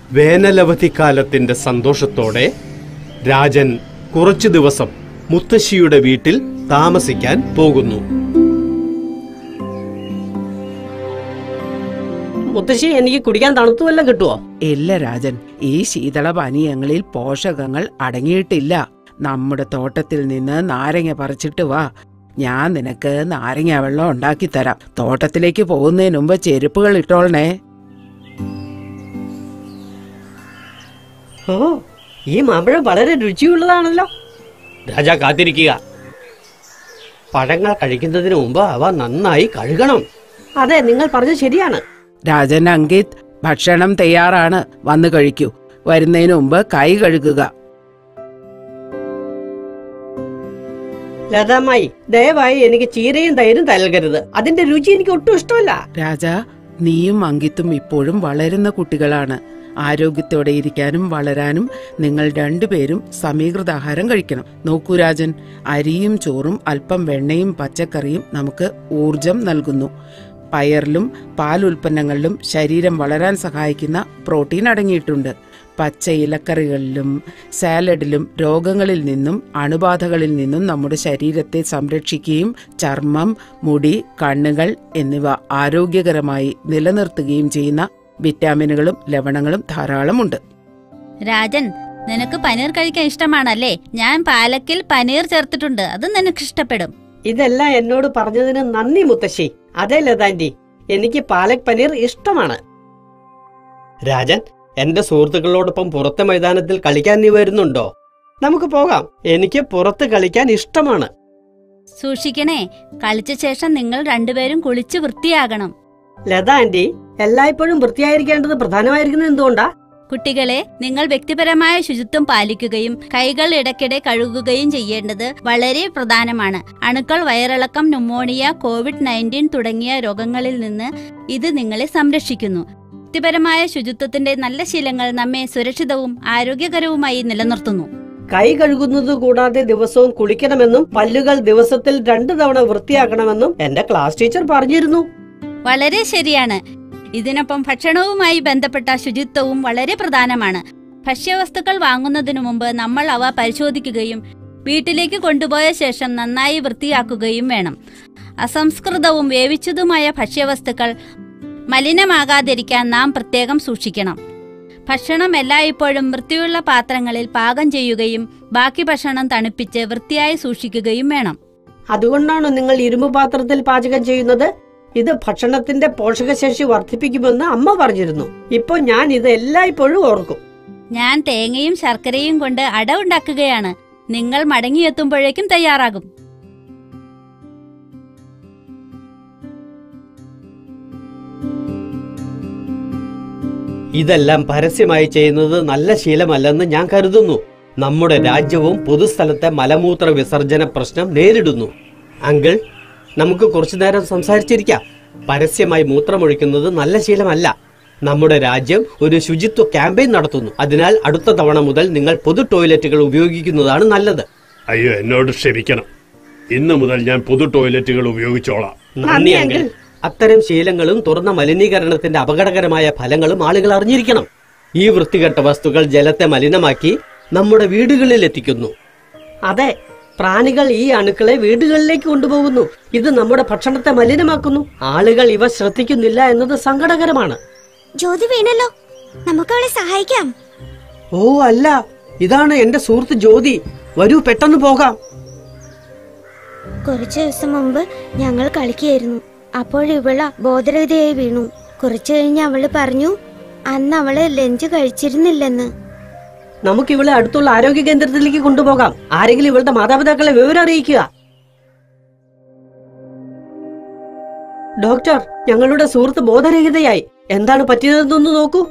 വേനലവധിക്കാലത്തിന്റെ സന്തോഷത്തോടെ രാജൻ കുറച്ചു ദിവസം മുത്തശ്ശിയുടെ വീട്ടിൽ താമസിക്കാൻ പോകുന്നു മുത്തശ്ശി എനിക്ക് കുടിക്കാൻ തണുത്തു വല്ലതും കിട്ടുമോ ഇല്ല രാജൻ ഈ ശീതളപാനീയങ്ങളിൽ പോഷകങ്ങൾ അടങ്ങിയിട്ടില്ല നമ്മുടെ തോട്ടത്തിൽ നിന്ന് നാരങ്ങ പറിച്ചിട്ട് വാ ഞാൻ നിനക്ക് നാരങ്ങ വെള്ളം ഉണ്ടാക്കി തരാം തോട്ടത്തിലേക്ക് പോകുന്നതിന് മുമ്പ് ചെരുപ്പുകൾ ഇട്ടോളണേ ഓ ഈ മാമ്പഴം വളരെ രുചിയുള്ളതാണല്ലോ രാജാ കാത്തിരിക്കുക പഴങ്ങൾ കഴിക്കുന്നതിന് മുമ്പ് അവ നന്നായി കഴുകണം അതെ നിങ്ങൾ പറഞ്ഞത് ശരിയാണ് രാജൻ അങ്കിത് ഭക്ഷണം തയ്യാറാണ് വന്നു കഴിക്കൂ വരുന്നതിന് മുമ്പ് കൈ കഴുകുക ലതാമായി ദയവായി എനിക്ക് ചീരയും തൈരും നൽകരുത് അതിന്റെ രുചി എനിക്ക് ഒട്ടും ഇഷ്ടമല്ല രാജ നീയും അങ്കിത്തും ഇപ്പോഴും വളരുന്ന കുട്ടികളാണ് ആരോഗ്യത്തോടെ ഇരിക്കാനും വളരാനും നിങ്ങൾ രണ്ടുപേരും സമീകൃത ആഹാരം കഴിക്കണം നോക്കൂ രാജൻ അരിയും ചോറും അല്പം വെണ്ണയും പച്ചക്കറിയും നമുക്ക് ഊർജം നൽകുന്നു പയറിലും പാൽ ഉൽപ്പന്നങ്ങളിലും ശരീരം വളരാൻ സഹായിക്കുന്ന പ്രോട്ടീൻ അടങ്ങിയിട്ടുണ്ട് പച്ച ഇലക്കറികളിലും സാലഡിലും രോഗങ്ങളിൽ നിന്നും അണുബാധകളിൽ നിന്നും നമ്മുടെ ശരീരത്തെ സംരക്ഷിക്കുകയും ചർമ്മം മുടി കണ്ണുകൾ എന്നിവ ആരോഗ്യകരമായി നിലനിർത്തുകയും ചെയ്യുന്ന വിറ്റാമിനുകളും ലവണങ്ങളും ധാരാളമുണ്ട് രാജൻ നിനക്ക് പനീർ കഴിക്കാൻ ഇഷ്ടമാണല്ലേ ഞാൻ പാലക്കിൽ പനീർ ചേർത്തിട്ടുണ്ട് അത് നിനക്ക് ഇഷ്ടപ്പെടും ഇതെല്ലാം എന്നോട് പറഞ്ഞതിന് നന്ദി മുത്തശ്ശി അതെ ലതാൻറ്റി എനിക്ക് പാലക് പനീർ ഇഷ്ടമാണ് രാജൻ എന്റെ സുഹൃത്തുക്കളോടൊപ്പം പുറത്തെ മൈതാനത്തിൽ കളിക്കാൻ നീ വരുന്നുണ്ടോ നമുക്ക് പോകാം എനിക്ക് പുറത്ത് കളിക്കാൻ ഇഷ്ടമാണ് സൂക്ഷിക്കണേ കളിച്ച ശേഷം നിങ്ങൾ രണ്ടുപേരും കുളിച്ച് വൃത്തിയാകണം ലത ആന്റി എല്ലായ്പ്പോഴും വൃത്തിയായിരിക്കേണ്ടത് പ്രധാനമായിരിക്കുന്നത് എന്തുകൊണ്ടാ കുട്ടികളെ നിങ്ങൾ വ്യക്തിപരമായ ശുചിത്വം പാലിക്കുകയും കൈകൾ ഇടയ്ക്കിടെ കഴുകുകയും ചെയ്യേണ്ടത് വളരെ പ്രധാനമാണ് അണുക്കൾ വയറിളക്കം ന്യൂമോണിയ കോവിഡ് നയൻറ്റീൻ തുടങ്ങിയ രോഗങ്ങളിൽ നിന്ന് ഇത് നിങ്ങളെ സംരക്ഷിക്കുന്നു വ്യക്തിപരമായ ശുചിത്വത്തിന്റെ നല്ല ശീലങ്ങൾ നമ്മെ സുരക്ഷിതവും ആരോഗ്യകരവുമായി നിലനിർത്തുന്നു കൈ കഴുകുന്നത് കൂടാതെ ദിവസവും കുളിക്കണമെന്നും പല്ലുകൾ ദിവസത്തിൽ രണ്ടു തവണ വൃത്തിയാക്കണമെന്നും എന്റെ ക്ലാസ് ടീച്ചർ പറഞ്ഞിരുന്നു വളരെ ശരിയാണ് ഇതിനൊപ്പം ഭക്ഷണവുമായി ബന്ധപ്പെട്ട ശുചിത്വവും വളരെ പ്രധാനമാണ് ഭക്ഷ്യവസ്തുക്കൾ വാങ്ങുന്നതിനു മുമ്പ് നമ്മൾ അവ പരിശോധിക്കുകയും വീട്ടിലേക്ക് കൊണ്ടുപോയ ശേഷം നന്നായി വൃത്തിയാക്കുകയും വേണം അസംസ്കൃതവും വേവിച്ചതുമായ ഭക്ഷ്യവസ്തുക്കൾ മലിനമാകാതിരിക്കാൻ നാം പ്രത്യേകം സൂക്ഷിക്കണം ഭക്ഷണം എല്ലായ്പ്പോഴും വൃത്തിയുള്ള പാത്രങ്ങളിൽ പാകം ചെയ്യുകയും ബാക്കി ഭക്ഷണം തണുപ്പിച്ച് വൃത്തിയായി സൂക്ഷിക്കുകയും വേണം അതുകൊണ്ടാണോ നിങ്ങൾ ഇരുമ്പ് പാത്രത്തിൽ പാചകം ചെയ്യുന്നത് ഇത് ഭക്ഷണത്തിന്റെ പോഷകശേഷി വർദ്ധിപ്പിക്കുമെന്ന് അമ്മ പറഞ്ഞിരുന്നു ഇപ്പൊ ഞാൻ ഇത് എല്ലായ്പ്പോഴും ഓർക്കും ഞാൻ തേങ്ങയും ശർക്കരയും കൊണ്ട് അട ഉണ്ടാക്കുകയാണ് നിങ്ങൾ മടങ്ങിയെത്തുമ്പോഴേക്കും തയ്യാറാകും ഇതെല്ലാം പരസ്യമായി ചെയ്യുന്നത് നല്ല ശീലമല്ലെന്ന് ഞാൻ കരുതുന്നു നമ്മുടെ രാജ്യവും പൊതുസ്ഥലത്തെ മലമൂത്ര വിസർജന പ്രശ്നം നേരിടുന്നു അങ്കിൾ നമുക്ക് കുറച്ചു നേരം സംസാരിച്ചിരിക്കാം പരസ്യമായി മൂത്രമൊഴിക്കുന്നത് നല്ല ശീലമല്ല നമ്മുടെ രാജ്യം ഒരു ശുചിത്വ ക്യാമ്പയിൻ നടത്തുന്നു അതിനാൽ അടുത്ത തവണ മുതൽ നിങ്ങൾ പൊതു ടോയ്ലറ്റുകൾ ഉപയോഗിക്കുന്നതാണ് നല്ലത് അയ്യോ എന്നോട് ക്ഷമിക്കണം ഇന്നു മുതൽ ഞാൻ പൊതു ടോയ്ലറ്റുകൾ ഉപയോഗിച്ചോളാം നന്ദി അങ്കിൾ അത്തരം ശീലങ്ങളും തുറന്ന മലിനീകരണത്തിന്റെ അപകടകരമായ ഫലങ്ങളും ആളുകൾ അറിഞ്ഞിരിക്കണം ഈ വൃത്തികെട്ട വസ്തുക്കൾ ജലത്തെ മലിനമാക്കി നമ്മുടെ വീടുകളിൽ എത്തിക്കുന്നു അതെ പ്രാണികൾ ഈ അണുക്കളെ വീടുകളിലേക്ക് കൊണ്ടുപോകുന്നു ഇത് നമ്മുടെ ഭക്ഷണത്തെ മലിനമാക്കുന്നു ആളുകൾ ഇവ ശ്രദ്ധിക്കുന്നില്ല എന്നത് സങ്കടകരമാണ് ജ്യോതി വീണല്ലോ നമുക്ക് അവളെ സഹായിക്കാം ഓ അല്ല ഇതാണ് എന്റെ സുഹൃത്ത് ജ്യോതി വരൂ പെട്ടെന്ന് പോകാം കുറച്ചു ദിവസം മുമ്പ് ഞങ്ങൾ കളിക്കുകയായിരുന്നു അപ്പോൾ ഇവള ബോധരഹിതയായി വീണു കുറച്ചു കഴിഞ്ഞ് അവള് പറഞ്ഞു അന്ന് അവള് ലഞ്ച് കഴിച്ചിരുന്നില്ലെന്ന് നമുക്ക് ഇവളെ അടുത്തുള്ള ആരോഗ്യ കേന്ദ്രത്തിലേക്ക് കൊണ്ടുപോകാം ആരെങ്കിലും ഇവളുടെ മാതാപിതാക്കളെ വിവരം അറിയിക്കുക ഡോക്ടർ ഞങ്ങളുടെ സുഹൃത്ത് ബോധരഹിതയായി എന്താണ് പറ്റിയതെന്നൊന്ന് നോക്കൂ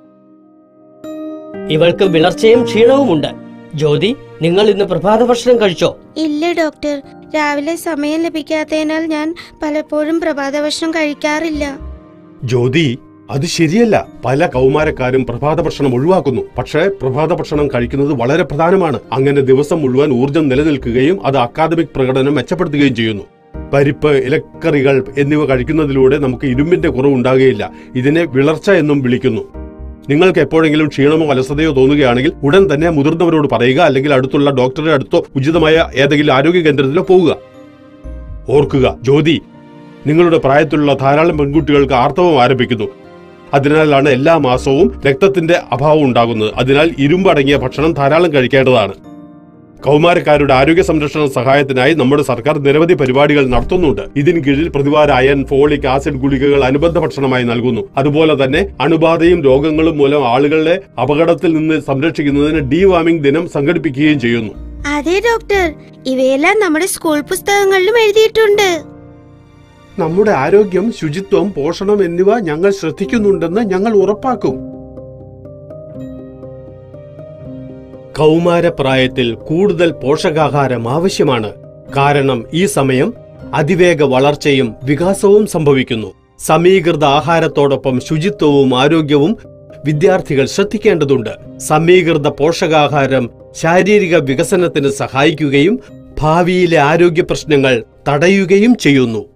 ഇവൾക്ക് വിളർച്ചയും ക്ഷീണവുമുണ്ട് ജ്യോതി നിങ്ങൾ ഇന്ന് പ്രഭാത ഭക്ഷണം കഴിച്ചോ ഇല്ല ഡോക്ടർ രാവിലെ സമയം ലഭിക്കാത്തതിനാൽ ഞാൻ പലപ്പോഴും പ്രഭാത ഭക്ഷണം കഴിക്കാറില്ല ജ്യോതി അത് ശരിയല്ല പല കൗമാരക്കാരും പ്രഭാത ഭക്ഷണം ഒഴിവാക്കുന്നു പക്ഷേ പ്രഭാത ഭക്ഷണം കഴിക്കുന്നത് വളരെ പ്രധാനമാണ് അങ്ങനെ ദിവസം മുഴുവൻ ഊർജം നിലനിൽക്കുകയും അത് അക്കാദമിക് പ്രകടനം മെച്ചപ്പെടുത്തുകയും ചെയ്യുന്നു പരിപ്പ് ഇലക്കറികൾ എന്നിവ കഴിക്കുന്നതിലൂടെ നമുക്ക് ഇരുമ്പിന്റെ കുറവുണ്ടാകുകയില്ല ഇതിനെ വിളർച്ച എന്നും വിളിക്കുന്നു നിങ്ങൾക്ക് എപ്പോഴെങ്കിലും ക്ഷീണമോ അലസതയോ തോന്നുകയാണെങ്കിൽ ഉടൻ തന്നെ മുതിർന്നവരോട് പറയുക അല്ലെങ്കിൽ അടുത്തുള്ള ഡോക്ടറുടെ അടുത്തോ ഉചിതമായ ഏതെങ്കിലും ആരോഗ്യ കേന്ദ്രത്തിലോ പോവുക ഓർക്കുക ജ്യോതി നിങ്ങളുടെ പ്രായത്തിലുള്ള ധാരാളം പെൺകുട്ടികൾക്ക് ആർത്തവം ആരംഭിക്കുന്നു അതിനാലാണ് എല്ലാ മാസവും രക്തത്തിന്റെ അഭാവം ഉണ്ടാകുന്നത് അതിനാൽ ഇരുമ്പടങ്ങിയ ഭക്ഷണം ധാരാളം കഴിക്കേണ്ടതാണ് കൗമാരക്കാരുടെ ആരോഗ്യ സംരക്ഷണ സഹായത്തിനായി നമ്മുടെ സർക്കാർ നിരവധി പരിപാടികൾ നടത്തുന്നുണ്ട് ഇതിന് കീഴിൽ പ്രതിവാര അയൺ ഫോളിക് ആസിഡ് ഗുളികകൾ അനുബന്ധ ഭക്ഷണമായി നൽകുന്നു അതുപോലെ തന്നെ അണുബാധയും രോഗങ്ങളും മൂലം ആളുകളെ അപകടത്തിൽ നിന്ന് സംരക്ഷിക്കുന്നതിന് ഡീവാമിംഗ് ദിനം സംഘടിപ്പിക്കുകയും ചെയ്യുന്നു അതെ ഡോക്ടർ ഇവയെല്ലാം നമ്മുടെ സ്കൂൾ പുസ്തകങ്ങളിലും എഴുതിയിട്ടുണ്ട് നമ്മുടെ ആരോഗ്യം ശുചിത്വം പോഷണം എന്നിവ ഞങ്ങൾ ശ്രദ്ധിക്കുന്നുണ്ടെന്ന് ഞങ്ങൾ ഉറപ്പാക്കും കൗമാരപ്രായത്തിൽ കൂടുതൽ പോഷകാഹാരം ആവശ്യമാണ് കാരണം ഈ സമയം അതിവേഗ വളർച്ചയും വികാസവും സംഭവിക്കുന്നു സമീകൃത ആഹാരത്തോടൊപ്പം ശുചിത്വവും ആരോഗ്യവും വിദ്യാർത്ഥികൾ ശ്രദ്ധിക്കേണ്ടതുണ്ട് സമീകൃത പോഷകാഹാരം ശാരീരിക വികസനത്തിന് സഹായിക്കുകയും ഭാവിയിലെ ആരോഗ്യ പ്രശ്നങ്ങൾ തടയുകയും ചെയ്യുന്നു